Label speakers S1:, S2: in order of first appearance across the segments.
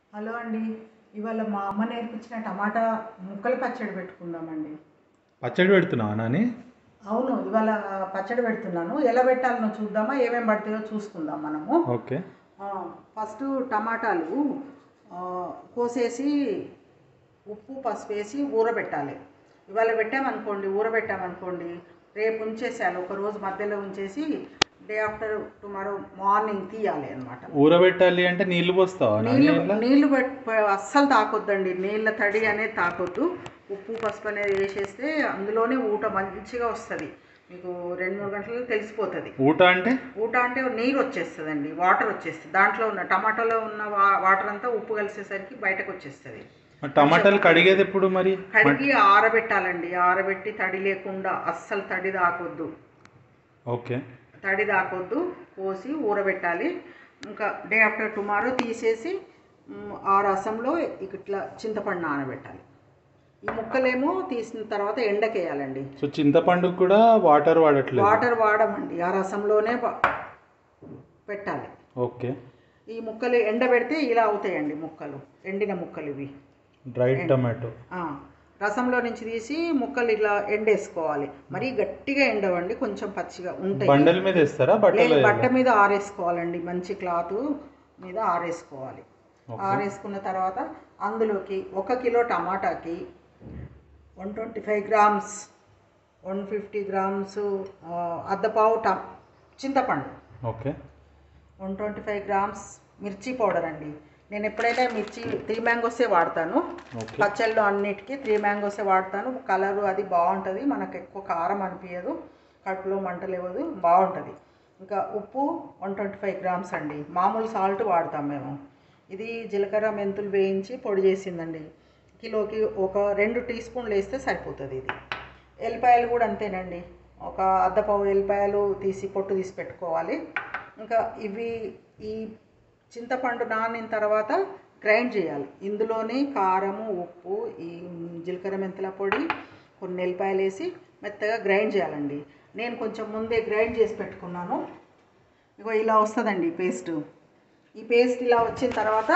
S1: Hello అండి ఇవాళ మా అమ్మ నేర్పించిన టమాటా ముక్కలు పచ్చడి పెట్టుకుందామండి
S2: పచ్చడి పెడుతున్నావా నాని
S1: అవును ఇవాళ పచ్చడి పెడుతున్నాను ఎలా పెట్టాలనో చూద్దామా ఏమేమి పడతాయో చూసుకుందాం మనము
S2: ఓకే
S1: ఆ, ఫస్ట్ టమాటాలు ఆ, కోసేసి ఉప్పు పసుపు వేసి ఊరబెట్టాలి ఇవాళ పెట్టామనుకోండి ఊరబెట్టామనుకోండి రేపు ఉంచేసాను ఒక రోజు మధ్యలో ఉంచేసి డే ఆఫ్టర్ టుమారో మార్నింగ్ తీయాలి అనమాట
S2: ఊరబెట్టాలి అంటే నీళ్లు పోస్తావా నాని
S1: నీళ్ళు
S2: ఇట్లా?
S1: నీళ్ళు పెట్ అస్సలు తాకొద్దండి నీళ్ళ తడి అనేది తాకొద్దు ఉప్పు పసుపు అనేది వేసేస్తే అందులోనే ఊట మంచిగా వస్తుంది మీకు రెండు మూడు గంటలు తెలిసిపోతుంది
S2: ఊట అంటే
S1: ఊట అంటే నీరు వచ్చేస్తుందండి వాటర్ వచ్చేస్తుంది దాంట్లో ఉన్న టమాటాలో ఉన్న వా- వాటర్ అంతా ఉప్పు కలిసేసరికి బయటకు వచ్చేస్తుంది
S2: మరి టమాటాలు కడిగేది ఎప్పుడు మరి
S1: కడిగి ఆరబెట్టాలండి ఆరబెట్టి తడి లేకుండా అస్సలు తడి దాకొద్దు
S2: ఓకే
S1: తడి దాకొద్దు కోసి ఊరబెట్టాలి ఇంకా డే ఆఫ్టర్ టుమారో తీసేసి మ్, ఆ రసంలో ఇట్లా చింతపండు నానబెట్టాలి ఈ ముక్కలేమో తీసిన తర్వాత ఎండకేయాలండి
S2: సో చింతపండుకు కూడా వాటర్ వాడట్లేదు
S1: వాటర్ వాడమండి ఆ రసంలోనే వా- పెట్టాలి
S2: ఓకే
S1: ఈ ముక్కలు ఎండబెడితే ఇలా అవుతాయండి ముక్కలు ఎండిన ముక్కలు ఇవి
S2: డ్రైడ్ టమాటో
S1: ఆ, రసంలో నుంచి తీసి ముక్కలు ఇట్లా ఎండేసుకోవాలి మరీ గట్టిగా ఎండవండి కొంచెం పచ్చిగా ఉంటాయి
S2: బండల మీద వేస్తారా బట్టలు
S1: లేదు బట్ట మీద ఆరేసుకోవాలండి మంచి క్లాత్ మీద ఆరేసుకోవాలి ఆరేసుకున్న తర్వాత అందులోకి ఒక కిలో టమాటాకి one twenty five grams one fifty grams అద్దపావు ట చింతపండు
S2: okay
S1: one twenty five grams మిర్చి పౌడర్ అండి నేను ఎప్పుడైనా మిర్చి త్రీ మ్యాంగోసే వాడతాను
S2: ఓకే
S1: పచ్చళ్ళు అన్నిటికీ త్రీ మ్యాంగోసే వాడతాను కలరు అది బాగుంటుంది మనకు ఎక్కువ కారం అనిపించదు కడుపులో మంట లేవదు బాగుంటుంది ఇంకా ఉప్పు వన్ ట్వంటీ ఫైవ్ గ్రామ్స్ అండి మామూలు సాల్ట్ వాడతాం మేము ఇది జీలకర్ర మెంతులు వేయించి పొడి చేసిందండి కిలోకి ఒక రెండు టీ స్పూన్లు వేస్తే సరిపోతుంది ఇది ఎల్లిపాయలు కూడా అంతేనండి ఒక అద్దపావు ఎల్లిపాయలు తీసి పొట్టు తీసి పెట్టుకోవాలి ఇంకా ఇవి ఈ చింతపండు నానిన తర్వాత గ్రైండ్ చేయాలి ఇందులోనే కారము ఉప్పు ఈ జీలకర్ర మెంతుల పొడి కొన్ని ఎల్లిపాయలు వేసి మెత్తగా గ్రైండ్ చేయాలండి నేను కొంచెం ముందే గ్రైండ్ చేసి పెట్టుకున్నాను ఇగో ఇలా వస్తుందండి పేస్ట్ ఈ పేస్ట్ ఇలా వచ్చిన తర్వాత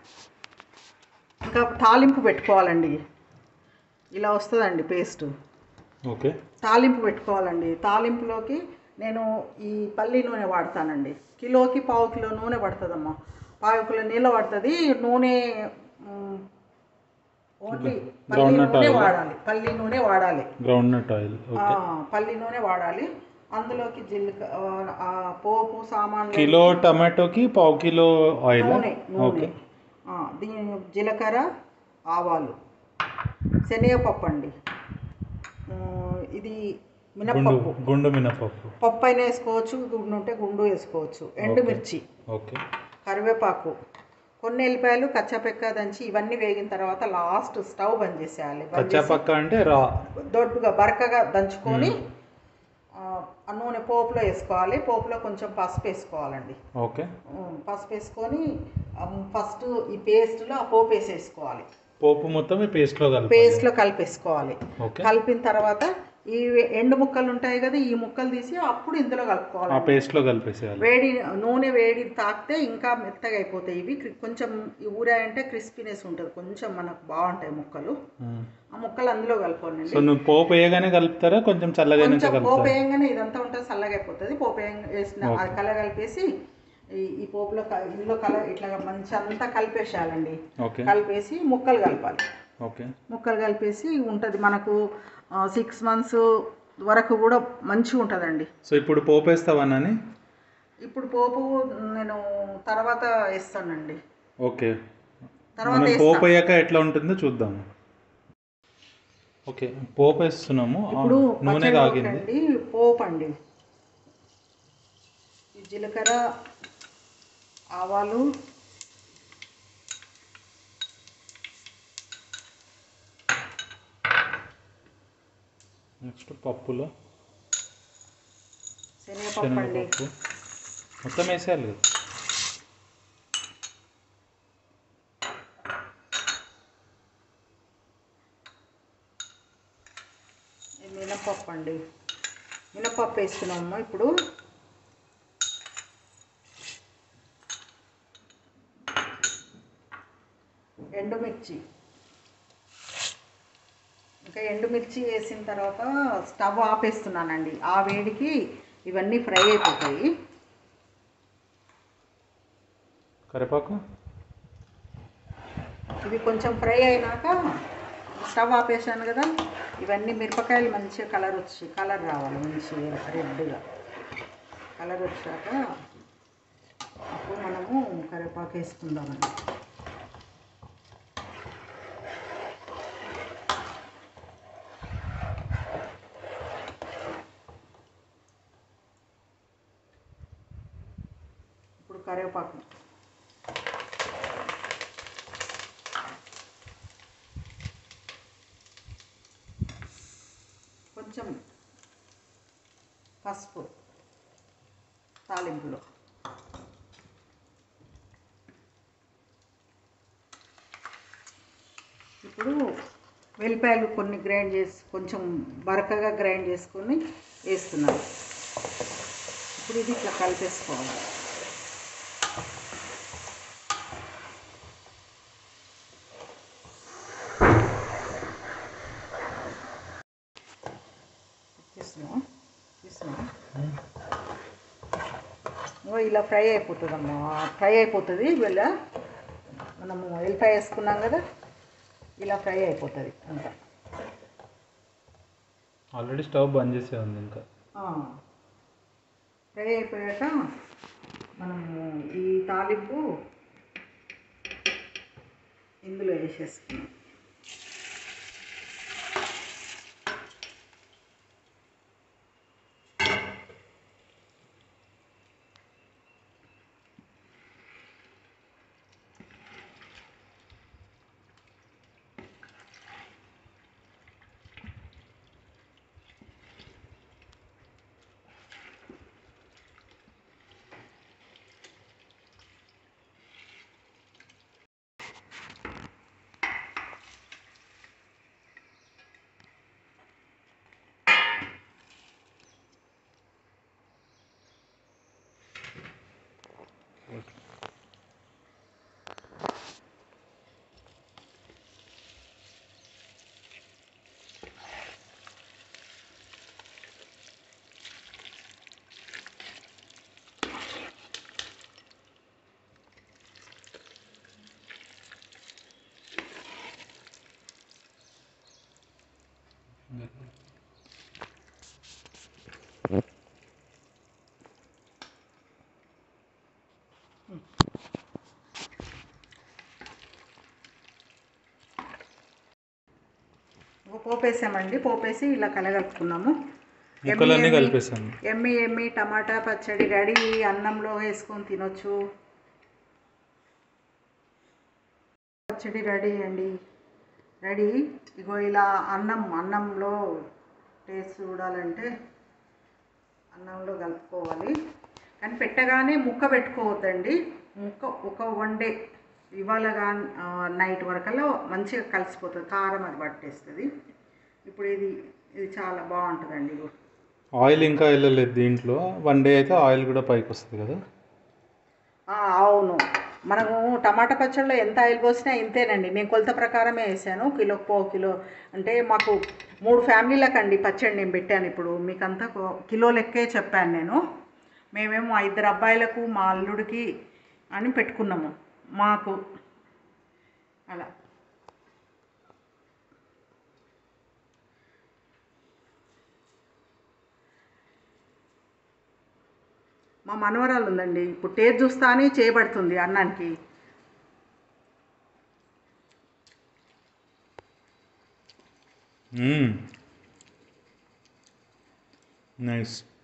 S1: ఇంకా తాలింపు పెట్టుకోవాలండి ఇలా వస్తుందండి పేస్ట్
S2: ఓకే
S1: తాలింపు పెట్టుకోవాలండి తాలింపులోకి నేను ఈ పల్లి నూనె వాడతానండి కిలోకి పావు కిలో నూనె పడుతుందమ్మా పావు కిలో నీళ్ళు పడుతుంది నూనె మ్, ఓన్లీ పల్లి
S2: Groundnut
S1: నూనె
S2: oil.
S1: వాడాలి పల్లి నూనె వాడాలి
S2: గ్రౌండ్ నట్ ఆయిల్
S1: ఆ,
S2: ఓకే
S1: పల్లి నూనె వాడాలి అందులోకి జీలక ఆ, పోపు సామాన్లు
S2: కిలో టమాటోకి పావు కిలో ఆయిల్
S1: నూనె నూనె
S2: ఓకే
S1: ఆ, దీని జీలకర్ర ఆవాలు శనగపప్పు అండి ఆ, ఇది
S2: గుండు
S1: మినప్పప్పు
S2: గుండు మినపప్పు
S1: పప్పు అయినా వేసుకోవచ్చు గుండు ఉంటే గుండు వేసుకోవచ్చు ఎండుమిర్చి
S2: ఓకే
S1: కరివేపాకు కొన్ని ఎల్లిపాయలు కచ్చాపెక్క దంచి ఇవన్నీ వేగిన తర్వాత లాస్ట్ స్టవ్ బంద్ చేసేయాలి బంద్
S2: కచ్చా
S1: చేసి
S2: పక్క అంటే రా
S1: దొడ్డుగా బరకగా దంచుకొని ఆ, ఆ నూనె పోపులో వేసుకోవాలి పోపులో కొంచెం పసుపు వేసుకోవాలండి
S2: ఓకే
S1: ఉమ్, పసుపు వేసుకొని ఫస్ట్ ఈ పేస్ట్లో ఆ పోపు వేసేసుకోవాలి
S2: పోపు మొత్తం ఈ పేస్ట్లో కలిపి
S1: పేస్ట్లో కలిపేసుకోవాలి
S2: ఓకే
S1: కలిపిన తర్వాత ఈ ఎండు ముక్కలు ఉంటాయి కదా ఈ ముక్కలు తీసి అప్పుడు ఇందులో
S2: ఆ
S1: కలుపుకోవాలి
S2: పేస్ట్లో కలిపేసేయాలి
S1: వేడి నూనె వేడి తాకితే ఇంకా మెత్తగా అయిపోతాయి ఇవి క్రి- కొంచెం ఈ ఊరాయంటే క్రిస్పీనెస్ ఉంటుంది కొంచెం మనకు బాగుంటాయి ముక్కలు
S2: మ్మ్.
S1: ఆ ముక్కలు అందులో కలుపుకోండి
S2: సో నువ్వు పోపు వేయగానే కలుపుతారా కొంచెం చల్లగానే
S1: కొంచెం పోపు
S2: కలుపుతారా
S1: వేయంగానే ఇదంతా ఉంటుంది చల్లగా అయిపోతుంది పోపు వేయంగా వేసిన అది కల కలిపేసి ఈ ఈ పోపులో క- ఇందులో కల ఇట్లా మంచి అంతా కలిపేసేయాలండి
S2: ఓకే
S1: కలిపేసి ముక్కలు కలపాలి
S2: ఓకే
S1: ముక్కలు కలిపేసి ఉంటుంది మనకు సిక్స్ మంత్స్ వరకు కూడా మంచిగా ఉంటుందండి
S2: సో ఇప్పుడు పోపు వేస్తావా నాని
S1: ఇప్పుడు పోపు నేను తర్వాత వేస్తానండి
S2: ఓకే
S1: తర్వాత
S2: మనం
S1: వేస్తా.
S2: పోపు అయ్యాక ఎట్లా ఉంటుందో చూద్దాం ఓకే పోపు వేస్తున్నాము ఆ,
S1: ఇప్పుడు
S2: నూనె కాగింది
S1: పచ్చడిలోకండి పోపు అండి ఈ జీలకర్ర ఆవాలు
S2: నెక్స్ట్ పప్పులో
S1: శనగపప్పు అండి
S2: శనగపప్పు మొత్తం వేసేయాలి కదా
S1: ఇది మినపప్పు అండి మినపప్పు వేస్తున్నామమ్మా ఇప్పుడు ఎండుమిర్చి ఇంకా ఎండుమిర్చి వేసిన తర్వాత స్టవ్ ఆపేస్తున్నానండి ఆ వేడికి ఇవన్నీ ఫ్రై అయిపోతాయి
S2: కరివేపాకు
S1: ఇవి కొంచెం ఫ్రై అయినాక స్టవ్ ఆపేసాను కదా ఇవన్నీ మిరపకాయలు మంచిగా కలర్ వచ్చి కలర్ రావాలి మంచిగా రెడ్గా కలర్ వచ్చాక అప్పుడు మనము కరివేపాకు వేసుకుందామండి ఇప్పుడు కరివేపాకు కొంచెం పసుపు తాలింపులో ఇప్పుడు వెల్లిపాయలు కొన్ని గ్రైండ్ చేసి కొంచెం బరకగా గ్రైండ్ చేసుకొని వేస్తున్నాను ఇప్పుడు ఇది ఇట్లా కలిపేసుకోవాలి తీస్తున్నా తీస్తున్నా ఇగో ఇలా ఫ్రై అయిపోతుందమ్మా ఫ్రై అయిపోతుంది వీళ్ళ మనము ఎల్లిపాయ వేసుకున్నాం కదా ఇలా ఫ్రై అయిపోతుంది అంతా
S2: ఆల్రెడీ స్టవ్ బంద్ చేసే ఉంది ఇంకా
S1: ఫ్రై అయిపోయాక మనము ఈ తాలింపు ఇందులో వేసేసుకున్నాం ఒక పోపు వేసామండి పోపు వేసి ఇలా కలగలుపుకున్నాము
S2: ముక్కలన్నీ కలిపేసాను
S1: ఎమ్మి ఎమ్మి టమాటా పచ్చడి రెడీ అన్నంలో వేసుకొని తినొచ్చు పచ్చడి రెడీ అండి రెడీ ఇగో ఇలా అన్నం అన్నంలో టేస్ట్ చూడాలంటే అన్నంలో కలుపుకోవాలి కానీ పెట్టగానే ముక్క పెట్టుకోవద్దండి ముక్క ఒక వన్ డే ఇవాళ కానీ నైట్ వరకల్లా మంచిగా కలిసిపోతుంది కారం అది పట్టేస్తుంది ఇప్పుడు ఇది ఇది చాలా బాగుంటుందండి ఇగో
S2: ఆయిల్ ఇంకా వెళ్ళలేదు దీంట్లో వన్ డే అయితే ఆయిల్ కూడా పైకి వస్తుంది కదా
S1: ఆ, అవును మనము టమాటా పచ్చడిలో ఎంత ఆయిల్ పోసినా ఇంతేనండి నేను కొలత ప్రకారమే వేసాను కిలో పావు కిలో అంటే మాకు మూడు ఫ్యామిలీలకండి పచ్చడి నేను పెట్టాను ఇప్పుడు మీకంతా కో- కిలో లెక్కే చెప్పాను నేను మేమేమో ఇద్దరు అబ్బాయిలకు మా అల్లుడికి అని పెట్టుకున్నాము మాకు అలా మా మనవరాలు ఉందండి ఇప్పుడు టేస్ట్ చూస్తానే చేయబడుతుంది అన్నానికి
S2: నైస్